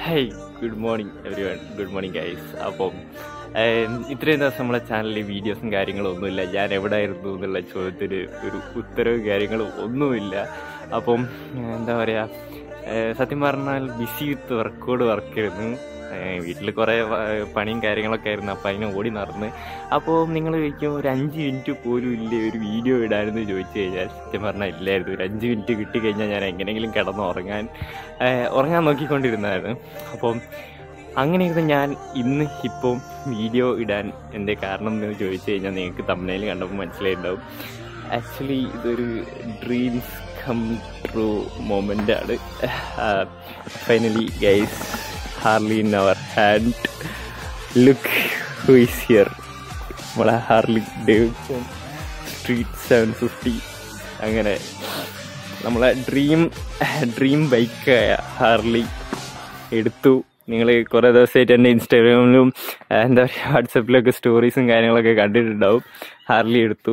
hey good morning everyone good morning guys അപ്പം ഏം, ഇത്രയും ദിവസം നമ്മളെ ചാനലിൽ വീഡിയോസും കാര്യങ്ങളും ഒന്നുമില്ല ഞാൻ എവിടെ ആയിരുന്നു എന്നുള്ള ചോദ്യത്തിന് ഒരു ഉത്തരവ് കാര്യങ്ങളും ഒന്നുമില്ല അപ്പം ഏഹ്, എന്താ പറയുക ഏഹ്, സത്യം പറഞ്ഞാൽ ബിസി വിത്ത് വർക്കോട് വർക്കായിരുന്നു വീട്ടിൽ കുറേ വ- പണിയും കാര്യങ്ങളൊക്കെ ആയിരുന്നു അപ്പോൾ അതിനെ ഓടി നടന്ന് അപ്പോൾ നിങ്ങൾ ചോദിക്കും ഒരു അഞ്ച് മിനിറ്റ് പോലും ഇല്ലേ ഒരു വീഡിയോ ഇടാനെന്ന് ചോദിച്ചു കഴിഞ്ഞാൽ സത്യം പറഞ്ഞാൽ ഇല്ലായിരുന്നു ഒരു അഞ്ച് മിനിറ്റ് കിട്ടിക്കഴിഞ്ഞാൽ ഞാൻ എങ്ങനെയെങ്കിലും കിടന്ന് ഉറങ്ങാൻ ഏഹ്, ഉറങ്ങാൻ നോക്കിക്കൊണ്ടിരുന്നതായിരുന്നു അപ്പം അങ്ങനെ ഇരുന്ന് ഞാൻ ഇന്ന് ഇപ്പോൾ വീഡിയോ ഇടാൻ എൻ്റെ കാരണം എന്ന് ചോദിച്ചു കഴിഞ്ഞാൽ നിങ്ങൾക്ക് തമ്മനയിൽ കണ്ടപ്പോൾ മനസ്സിലായിട്ടുണ്ടാവും ആക്ച്വലി ഇതൊരു ഡ്രീംസ് കം ട്രൂ മൊമെൻ്റ് ആണ് finally guys Harley in our hand look who is here നമ്മളെ Harley Davidson street seven fifty അങ്ങനെ നമ്മളെ ഡ്രീം ഡ്രീം ബൈക്കായ ഹാർലി എടുത്തു നിങ്ങൾ കുറേ ദിവസമായിട്ട് എൻ്റെ ഇൻസ്റ്റാഗ്രാമിലും ആ, എന്താ പറയുക വാട്സപ്പിലൊക്കെ സ്റ്റോറീസും കാര്യങ്ങളൊക്കെ കണ്ടിട്ടുണ്ടാവും ഹാർലി എടുത്തു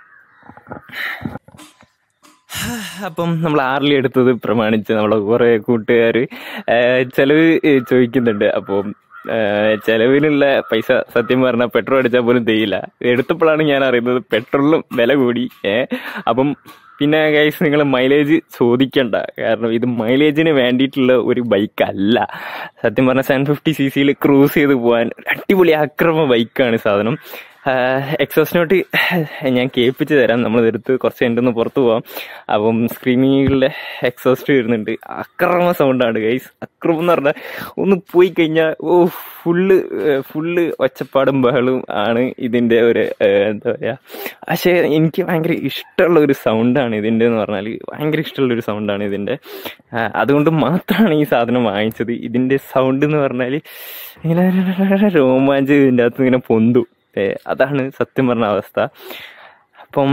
അപ്പം നമ്മൾ ആർലി എടുത്തത് പ്രമാണിച്ച് നമ്മളെ കുറേ കൂട്ടുകാർ ചിലവ് ചോദിക്കുന്നുണ്ട് അപ്പം ഏഹ് ചെലവിനുള്ള പൈസ സത്യം പറഞ്ഞാൽ പെട്രോൾ അടിച്ചാൽ പോലും തെയ്യില്ല എടുത്തപ്പോഴാണ് ഞാൻ അറിയുന്നത് പെട്രോളിനും വില കൂടി ഏഹ് അപ്പം പിന്നെ ഗൈസ് നിങ്ങൾ മൈലേജ് ചോദിക്കണ്ട കാരണം ഇത് മൈലേജിന് വേണ്ടിയിട്ടുള്ള ഒരു ബൈക്ക് അല്ല സത്യം പറഞ്ഞാൽ സെവൻ ഫിഫ്റ്റി സി സിയിൽ ക്രൂസ് ചെയ്ത് പോകാൻ ഒരു അടിപൊളി ആക്രമ ബൈക്കാണ് സാധനം എക്സോസ് നോട്ട് ഞാൻ കേൾപ്പിച്ച് തരാം നമ്മൾ എടുത്ത് കുറച്ച് എൻ്റെ ഒന്ന് പുറത്ത് പോവാം അപ്പം സ്ക്രീനിങ്ങളുടെ എക്സോസ്റ്റ് വരുന്നുണ്ട് അക്രമ സൗണ്ടാണ് ഗൈസ് അക്രമം എന്ന് പറഞ്ഞാൽ ഒന്ന് പോയി കഴിഞ്ഞാൽ ഓ ഫുള്ള് ഫുള്ള് ഒച്ചപ്പാടും ബഹളും ആണ് ഇതിൻ്റെ ഒരു ഏഹ്, എന്താ പറയുക പക്ഷേ എനിക്ക് ഭയങ്കര ഇഷ്ടമുള്ള ഒരു സൗണ്ടാണ് ഇതിൻ്റെ എന്ന് പറഞ്ഞാൽ ഭയങ്കര ഇഷ്ടമുള്ള ഒരു സൗണ്ടാണ് ഇതിൻ്റെ ആ, അതുകൊണ്ട് മാത്രമാണ് ഈ സാധനം വാങ്ങിച്ചത് ഇതിൻ്റെ സൗണ്ട് എന്ന് പറഞ്ഞാൽ ഇങ്ങനെ രോമാഞ്ചം ഇതിൻ്റെ അകത്ത് ഇങ്ങനെ പൊന്തു ഏ, അതാണ് സത്യം പറഞ്ഞ അവസ്ഥ അപ്പം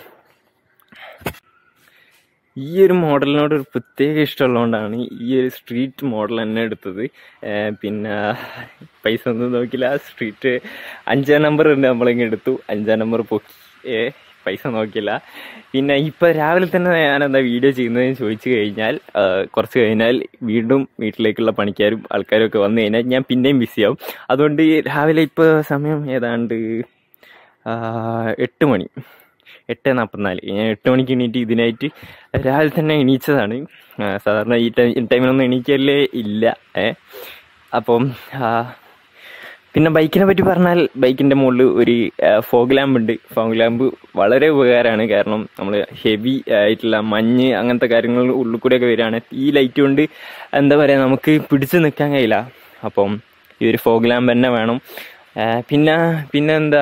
ഈ ഒരു മോഡലിനോട് ഒരു പ്രത്യേക ഇഷ്ടമുള്ളതുകൊണ്ടാണ് ഈ ഒരു സ്ട്രീറ്റ് മോഡൽ തന്നെ എടുത്തത് ഏ, പിന്നെ പൈസ ഒന്നും നോക്കില്ല സ്ട്രീറ്റ് അഞ്ചാം നമ്പർ ഉണ്ട് നമ്മളിങ്ങ് എടുത്തു അഞ്ചാം നമ്പർ പൊക്കി ഏ, പൈസ നോക്കില്ല പിന്നെ ഇപ്പം രാവിലെ തന്നെ ഞാൻ എന്താ വീഡിയോ ചെയ്യുന്നതെന്ന് ചോദിച്ചു കഴിഞ്ഞാൽ ആ, കുറച്ച് കഴിഞ്ഞാൽ വീണ്ടും വീട്ടിലേക്കുള്ള പണിക്കാരും ആൾക്കാരും ഒക്കെ വന്നു കഴിഞ്ഞാൽ ഞാൻ പിന്നെയും ബിസിയാവും അതുകൊണ്ട് രാവിലെ ഇപ്പോൾ സമയം ഏതാണ്ട് ആ, എട്ട് മണി എട്ട് നാൽപ്പത്തിനാല് ഞാൻ എട്ട് മണിക്ക് എണീറ്റ് ഇതിനായിട്ട് രാവിലെ തന്നെ എണീച്ചതാണ് ആ, സാധാരണ ഈ ടൈം ഈ ടൈമിലൊന്നും എണീക്കല്ലേ ഇല്ല ഏ അപ്പം ആ, പിന്നെ ബൈക്കിനെ പറ്റി പറഞ്ഞാൽ ബൈക്കിൻ്റെ മുകളിൽ ഒരു ഫോഗ് ലാമ്പ് ഉണ്ട് ഫോഗ് ലാമ്പ് വളരെ ഉപകാരമാണ് കാരണം നമ്മൾ ഹെവി ആയിട്ടുള്ള മഞ്ഞ് അങ്ങനത്തെ കാര്യങ്ങൾ ഉള്ളിൽ കൂടെയൊക്കെ വരികയാണ് ഈ ലൈറ്റ് കൊണ്ട് എന്താ പറയുക നമുക്ക് പിടിച്ചു നിൽക്കാൻ കഴിയില്ല അപ്പം ഈ ഒരു ഫോഗ് ലാമ്പ് തന്നെ വേണം ആ, പിന്നെ പിന്നെ എന്താ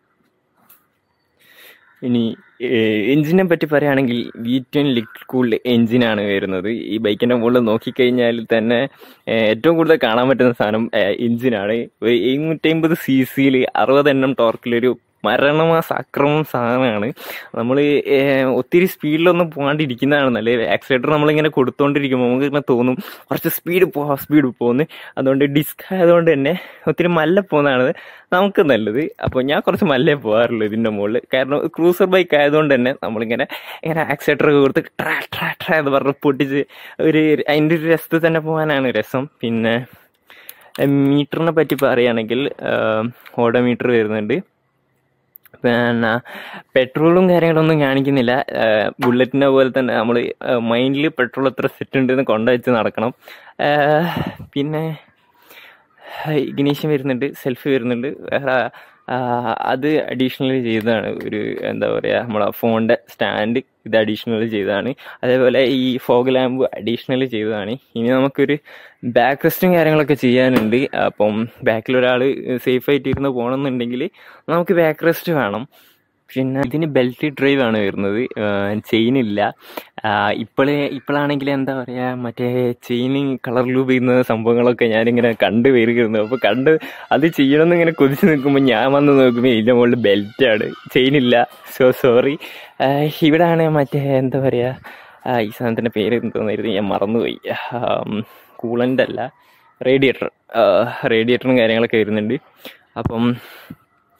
ഇനി എഞ്ചിനെ പറ്റി പറയുകയാണെങ്കിൽ വി ടെൻ ലിക്വിഡ് കൂൾഡ് എഞ്ചിനാണ് വരുന്നത് ഈ ബൈക്കിന്റെ മുകളിൽ നോക്കിക്കഴിഞ്ഞാൽ തന്നെ ഏഹ്, ഏറ്റവും കൂടുതൽ കാണാൻ പറ്റുന്ന സാധനം എഞ്ചിനാണ് ഒരു എഴുന്നൂറ്റി അമ്പത് സി സിയിൽ അറുപത് എണ്ണം ടോർക്കിലൊരു മരണമാസ അക്രമം സാധനമാണ് നമ്മൾ ഒത്തിരി സ്പീഡിലൊന്നും പോകാണ്ടിരിക്കുന്നതാണ് നല്ലത് ആക്സിലേറ്റർ നമ്മളിങ്ങനെ കൊടുത്തോണ്ടിരിക്കുമ്പോൾ നമുക്ക് ഇങ്ങനെ തോന്നും കുറച്ച് സ്പീഡ് പോവാം സ്പീഡ് പോകുന്നു അതുകൊണ്ട് ഡിസ്ക് ആയതുകൊണ്ട് തന്നെ ഒത്തിരി മല്ല പോകുന്നതാണ് നമുക്ക് നല്ലത് അപ്പോൾ ഞാൻ കുറച്ച് മല്ലേ പോകാറുള്ളൂ ഇതിൻ്റെ മുകളിൽ കാരണം ക്രൂസർ ബൈക്ക് ആയതുകൊണ്ട് തന്നെ നമ്മളിങ്ങനെ ഇങ്ങനെ ആക്സിലേറ്റർ ഒക്കെ കൊടുത്ത് ട്രാ ട്രാ ട്രാ എന്ന് പറഞ്ഞ് പൊട്ടിച്ച് ഒരു അതിൻ്റെ ഒരു രസത്തിൽ തന്നെ പോകാനാണ് രസം പിന്നെ മീറ്ററിനെ പറ്റി പറയുകയാണെങ്കിൽ ഓഡോമീറ്റർ വരുന്നുണ്ട് പിന്നെ പെട്രോളും കാര്യങ്ങളൊന്നും കാണിക്കുന്നില്ല ബുള്ളറ്റിനെ പോലെ തന്നെ നമ്മൾ മൈൻഡിൽ പെട്രോൾ എത്ര സെറ്റ് ഉണ്ടെന്ന് കൊണ്ടുവച്ച് നടക്കണം ആ, പിന്നെ ഇഗ്നീഷൻ വരുന്നുണ്ട് സെൽഫി വരുന്നുണ്ട് വേറെ ആ, അത് അഡീഷണലി ചെയ്തതാണ് ഒരു എന്താ പറയുക നമ്മളെ ഫോണിൻ്റെ സ്റ്റാൻഡ് ഇത് അഡീഷണലി ചെയ്തതാണ് അതേപോലെ ഈ ഫോഗ് ലാമ്പ് അഡീഷണലി ചെയ്തതാണ് ഇനി നമുക്കൊരു ബാക്ക് റെസ്റ്റും കാര്യങ്ങളൊക്കെ ചെയ്യാനുണ്ട് അപ്പം ബാക്കിൽ ഒരാൾ സേഫ് ആയിട്ട് ഇരുന്ന് പോകണമെന്നുണ്ടെങ്കിൽ നമുക്ക് ബാക്ക് റെസ്റ്റ് വേണം പിന്നെ ഇതിന് ബെൽറ്റ് ഡ്രൈവ് ആണ് വരുന്നത് ചെയിൻ ഇല്ല ഇപ്പോഴേ ഇപ്പോഴാണെങ്കിൽ എന്താ പറയുക മറ്റേ ചെയിനിങ് കളർ ലൂബ് ചെയ്യുന്ന സംഭവങ്ങളൊക്കെ ഞാനിങ്ങനെ കണ്ടു വരികയായിരുന്നു അപ്പോൾ കണ്ട് അത് ചെയ്യണമെന്ന് ഇങ്ങനെ കൊതിച്ച് നിൽക്കുമ്പോൾ ഞാൻ വന്ന് നോക്കുമ്പോൾ ഇതിൻ്റെ മുകളിൽ ബെൽറ്റാണ് ചെയിൻ ഇല്ല സോ സോറി ഇവിടാണ് മറ്റേ എന്താ പറയുക ഈ സാധനത്തിൻ്റെ പേര് എന്തോന്നായിരുന്നു ഞാൻ മറന്നുപോയി കൂളൻ്റ് അല്ല റേഡിയേറ്റർ റേഡിയേറ്ററും കാര്യങ്ങളൊക്കെ വരുന്നുണ്ട് അപ്പം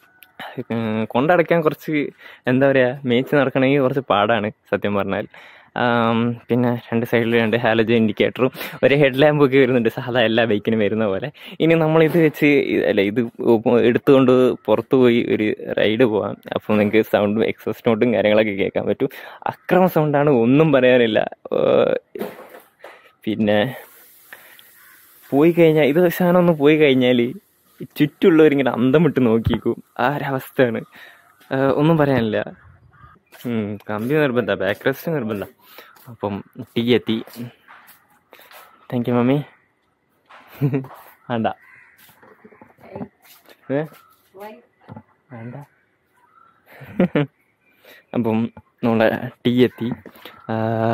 ഉം, കൊണ്ടടക്കാൻ കുറച്ച് എന്താ പറയുക മേച്ച് നടക്കണമെങ്കിൽ കുറച്ച് പാടാണ് സത്യം പറഞ്ഞാൽ ആം, പിന്നെ രണ്ട് സൈഡിൽ രണ്ട് ഹാലജൻ ഇൻഡിക്കേറ്ററും ഒരു ഹെഡ് ലാമ്പ് ഒക്കെ വരുന്നുണ്ട് സാധാ എല്ലാ ബൈക്കിനും വരുന്ന പോലെ ഇനി നമ്മളിത് വെച്ച് ഇ- അല്ല ഇത് ഉ- എടുത്തുകൊണ്ട് പുറത്ത് പോയി ഒരു റൈഡ് പോവാം അപ്പോൾ നിങ്ങൾക്ക് സൗണ്ടും എക്സോസ്റ്റ് നോട്ടും കാര്യങ്ങളൊക്കെ കേൾക്കാൻ പറ്റും അക്രമ സൗണ്ടാണ് ഒന്നും പറയാനില്ല ഏഹ് പിന്നെ പോയി കഴിഞ്ഞാൽ ഇത് സാധനം ഒന്ന് പോയി കഴിഞ്ഞാൽ ചുറ്റുള്ളവരിങ്ങനെ അന്തം വിട്ട് നോക്കിക്കും ആ ഒരവസ്ഥയാണ് ഏഹ് ഒന്നും പറയാനില്ല ഉം, കമ്പി നിർബന്ധ ബാക്ക് റെസ്റ്റ് നിർബന്ധ അപ്പം ടീ എത്തി താങ്ക് യു മമ്മി വേണ്ട ഏ വേണ്ട അപ്പം നമ്മളെ ടീ എത്തി ആ,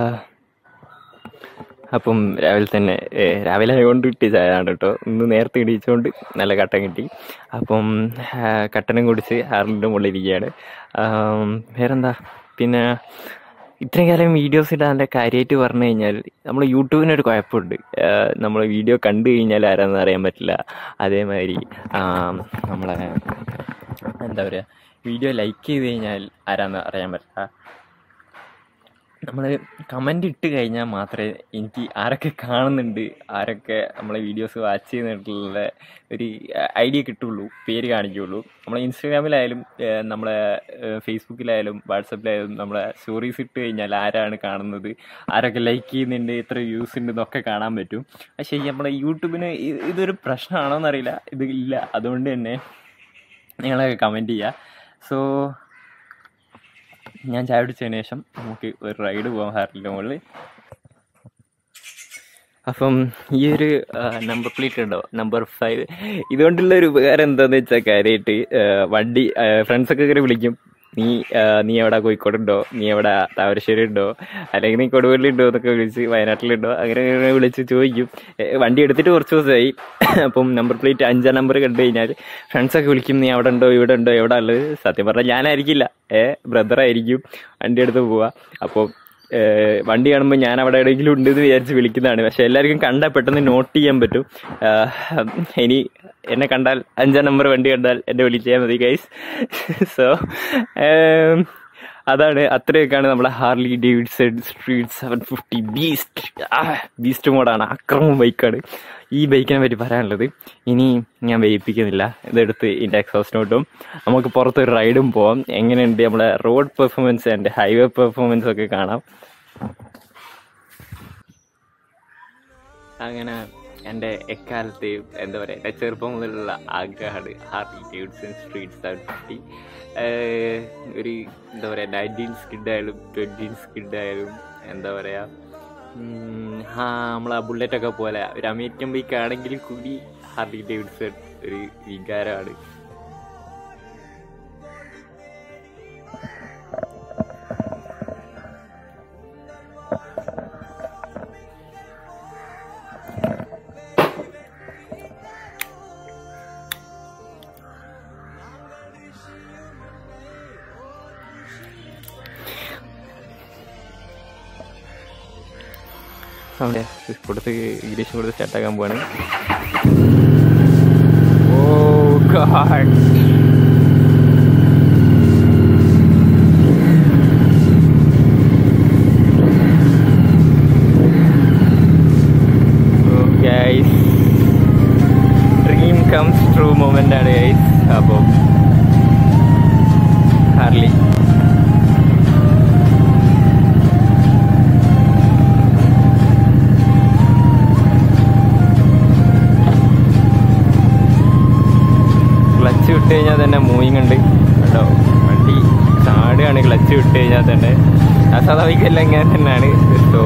അപ്പം രാവിലെ തന്നെ ഏ, രാവിലെ കൊണ്ട് കിട്ടിയ ചായയാണ് കേട്ടോ ഇന്ന് നേരത്തെ ഇടിച്ചുകൊണ്ട് നല്ല കട്ടൻ കിട്ടി അപ്പം ആ, കട്ടനും കുടിച്ച് ഹാർലിൻ്റെ മുകളിൽ ഇരിക്കുകയാണ് ആം, വേറെന്താ പിന്നെ ഇത്രയും കാലം വീഡിയോസ് ഇടാൻ്റെ കാര്യമായിട്ട് പറഞ്ഞു കഴിഞ്ഞാൽ നമ്മൾ യൂട്യൂബിനൊരു കുഴപ്പമുണ്ട് നമ്മൾ വീഡിയോ കണ്ടു കഴിഞ്ഞാൽ ആരാന്ന് അറിയാൻ പറ്റില്ല അതേമാതിരി ആം, നമ്മളെ എന്താ പറയുക വീഡിയോ ലൈക്ക് ചെയ്ത് കഴിഞ്ഞാൽ ആരാന്ന് അറിയാൻ പറ്റില്ല നമ്മൾ കമൻ്റ് ഇട്ട് കഴിഞ്ഞാൽ മാത്രമേ എനിക്ക് ആരൊക്കെ കാണുന്നുണ്ട് ആരൊക്കെ നമ്മളെ വീഡിയോസ് വാച്ച് ചെയ്യുന്നിട്ടുള്ള ഒരു ഐഡിയ കിട്ടുള്ളൂ പേര് കാണിക്കുള്ളൂ നമ്മളെ ഇൻസ്റ്റാഗ്രാമിലായാലും ഏഹ്, നമ്മളെ ഏഹ്, ഫേസ്ബുക്കിലായാലും വാട്സപ്പിലായാലും നമ്മളെ സ്റ്റോറീസ് ഇട്ട് കഴിഞ്ഞാൽ ആരാണ് കാണുന്നത് ആരൊക്കെ ലൈക്ക് ചെയ്യുന്നുണ്ട് എത്ര വ്യൂസ് ഉണ്ട് എന്നൊക്കെ കാണാൻ പറ്റും പക്ഷേ ഈ നമ്മളെ യൂട്യൂബിന് ഇ- ഇതൊരു പ്രശ്നമാണോ എന്നറിയില്ല ഇത് ഇല്ല അതുകൊണ്ട് തന്നെ നിങ്ങളൊക്കെ കമൻറ്റ് ചെയ്യുക സോ ഞാൻ ചായ കുടിച്ചതിന് ശേഷം നമുക്ക് ഒരു റൈഡ് പോകാം ഹാർലിൻ്റെ മുകളിൽ അപ്പം ഈ ഒരു നമ്പർ പ്ലേറ്റ് ഉണ്ടോ നമ്പർ ഫൈവ് ഇതുകൊണ്ടുള്ള ഒരു ഉപകാരം എന്താണെന്ന് വെച്ചാൽ കാര്യമായിട്ട് വണ്ടി ഫ്രണ്ട്സൊക്കെ ഇങ്ങനെ വിളിക്കും നീ ആ, നീ എവിടെ കോഴിക്കോടുണ്ടോ നീ എവിടെ താമരശ്ശേരി ഉണ്ടോ അല്ലെങ്കിൽ നീ കൊടുവള്ളിയുണ്ടോ എന്നൊക്കെ വിളിച്ച് വയനാട്ടിലുണ്ടോ അങ്ങനെ ഇങ്ങനെ വിളിച്ച് ചോദിക്കും ഏ, വണ്ടി എടുത്തിട്ട് കുറച്ച് ദിവസമായി അപ്പം നമ്പർ പ്ലേറ്റ് അഞ്ചാം നമ്പർ കണ്ടു കഴിഞ്ഞാൽ ഫ്രണ്ട്സൊക്കെ വിളിക്കും നീ അവിടെ ഉണ്ടോ ഇവിടെ ഉണ്ടോ എവിടെ ഉള്ളത് സത്യം പറഞ്ഞാൽ ഞാനായിരിക്കില്ല ഏ ബ്രദറായിരിക്കും വണ്ടി എടുത്ത് പോവാ അപ്പോൾ ഏഹ് വണ്ടി കാണുമ്പോൾ ഞാൻ അവിടെ എവിടെയെങ്കിലും ഉണ്ട് എന്ന് വിചാരിച്ച് വിളിക്കുന്നതാണ് പക്ഷെ എല്ലാവർക്കും കണ്ടാൽ പെട്ടെന്ന് നോട്ട് ചെയ്യാൻ പറ്റും ആഹ് ഇനി എന്നെ കണ്ടാൽ അഞ്ചാം നമ്പർ വണ്ടി കണ്ടാൽ എന്നെ വിളിച്ചാൽ മതി ഗൈസ് സോ അതാണ് അത്രയൊക്കെയാണ് നമ്മുടെ Harley Davidson street seven fifty beast beast മോഡാണ് അക്രമം ബൈക്കാണ് ഈ ബൈക്കിനെ പറ്റി പറയാനുള്ളത് ഇനി ഞാൻ വൈപ്പിക്കുന്നില്ല ഇതെടുത്ത് ഇതിൻ്റെ എക്സോസ് നോട്ടും നമുക്ക് പുറത്ത് ഒരു റൈഡും പോവാം എങ്ങനെയുണ്ട് നമ്മുടെ road performance and highway performance ഒക്കെ കാണാം അങ്ങനെ എൻ്റെ എക്കാലത്തെ എന്താ പറയുക എൻ്റെ ചെറുപ്പം മുതലുള്ള ആഗ്രഹമാണ് Harley Davidson street seven fifty ഒരു എന്താ പറയുക നയൻറ്റീൻ സ്കിഡ് ആയാലും ട്വൻറ്റീൻ സ്കിഡ് ആയാലും എന്താ പറയുക ഉം, ആ നമ്മളെ ബുള്ളറ്റൊക്കെ പോലെ ഒരു അമേരിക്കൻ ബൈക്ക് ആണെങ്കിൽ കൂടി ഹാർലി ഡേവിഡ്സൺ ഒരു വികാരമാണ് അവിടെ കൊടുത്ത് ഇംഗ്ലീഷ് കൊടുത്ത് സ്റ്റാർട്ടാക്കാൻ പോവാണ് oh god guys dream comes true moment ആണ് ഗൈസ് അപ്പം ഹാർലി ക്ലച്ച് വിട്ട് കഴിഞ്ഞാൽ തന്നെ മൂവിങ് ഉണ്ട് കേട്ടോ വണ്ടി ചാടുകയാണ് ക്ലച്ച് വിട്ട് കഴിഞ്ഞാൽ തന്നെ അസ്വാഭാവികമല്ല ഇങ്ങനെ തന്നെയാണ് സോ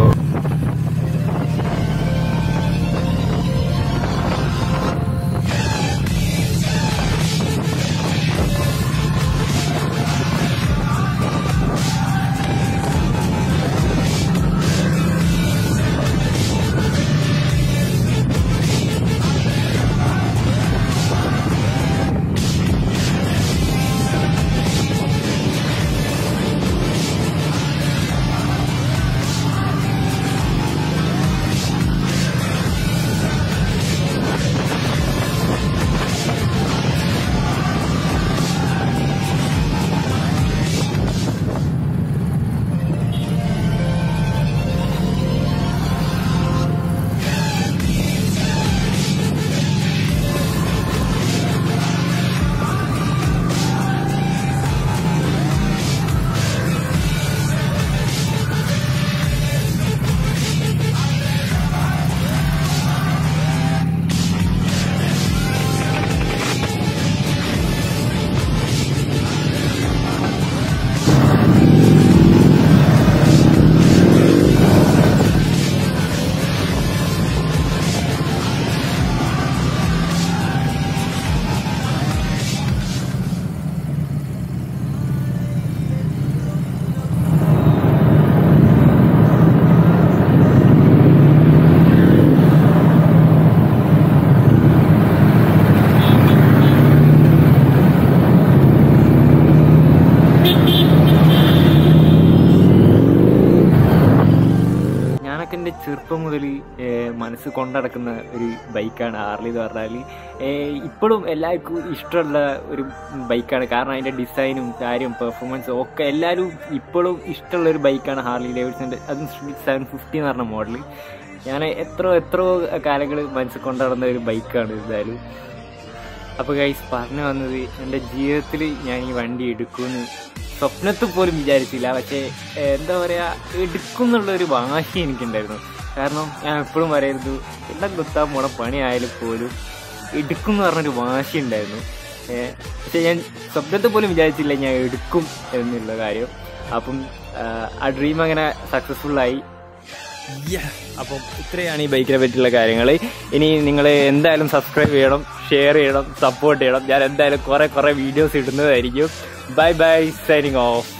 കൊണ്ടടക്കുന്ന ഒരു ബൈക്കാണ് ഹാർലി എന്ന് പറഞ്ഞാൽ ഇപ്പോഴും എല്ലാവർക്കും ഇഷ്ടമുള്ള ഒരു ബൈക്കാണ് കാരണം അതിൻ്റെ ഡിസൈനും കാര്യം പെർഫോമൻസും ഒക്കെ എല്ലാവരും ഇപ്പോഴും ഇഷ്ടമുള്ള ഒരു ബൈക്കാണ് ഹാർലി ഡേവിഡ്സൻ്റെ അതും സെവൻ ഫിഫ്റ്റി എന്ന് പറഞ്ഞ മോഡൽ ഞാൻ എത്രയോ എത്രയോ കാലങ്ങൾ മനസ്സിൽ കൊണ്ടുനടന്ന ഒരു ബൈക്കാണ് എന്തായാലും അപ്പോൾ ഗൈസ് പറഞ്ഞു വന്നത് എൻ്റെ ജീവിതത്തിൽ ഞാൻ ഈ വണ്ടി എടുക്കുമെന്ന് സ്വപ്നത്തിൽ പോലും വിചാരിച്ചില്ല പക്ഷേ ഏഹ്, എന്താ പറയുക എടുക്കും എന്നുള്ളൊരു വാശി എനിക്കുണ്ടായിരുന്നു കാരണം ഞാൻ എപ്പോഴും പറയരുത് എല്ലാം കുത്താൻ പോണ പണിയായാലും പോലും എടുക്കും എന്ന് പറഞ്ഞൊരു വാശി ഉണ്ടായിരുന്നു ഏഹ്, പക്ഷേ ഞാൻ സ്വപ്നത്തിൽ പോലും വിചാരിച്ചില്ല ഞാൻ എടുക്കും എന്നുള്ള കാര്യം അപ്പം ആഹ്, ആ ഡ്രീം അങ്ങനെ സക്സസ്ഫുള്ളായി അപ്പം ഇത്രയാണ് ഈ ബൈക്കിനെ പറ്റിയുള്ള കാര്യങ്ങൾ ഇനി നിങ്ങൾ എന്തായാലും സബ്സ്ക്രൈബ് ചെയ്യണം ഷെയർ ചെയ്യണം സപ്പോർട്ട് ചെയ്യണം ഞാൻ എന്തായാലും കുറെ കുറെ വീഡിയോസ് ഇടുന്നതായിരിക്കും ബൈ ബൈ സൈനിങ് ഓഫ്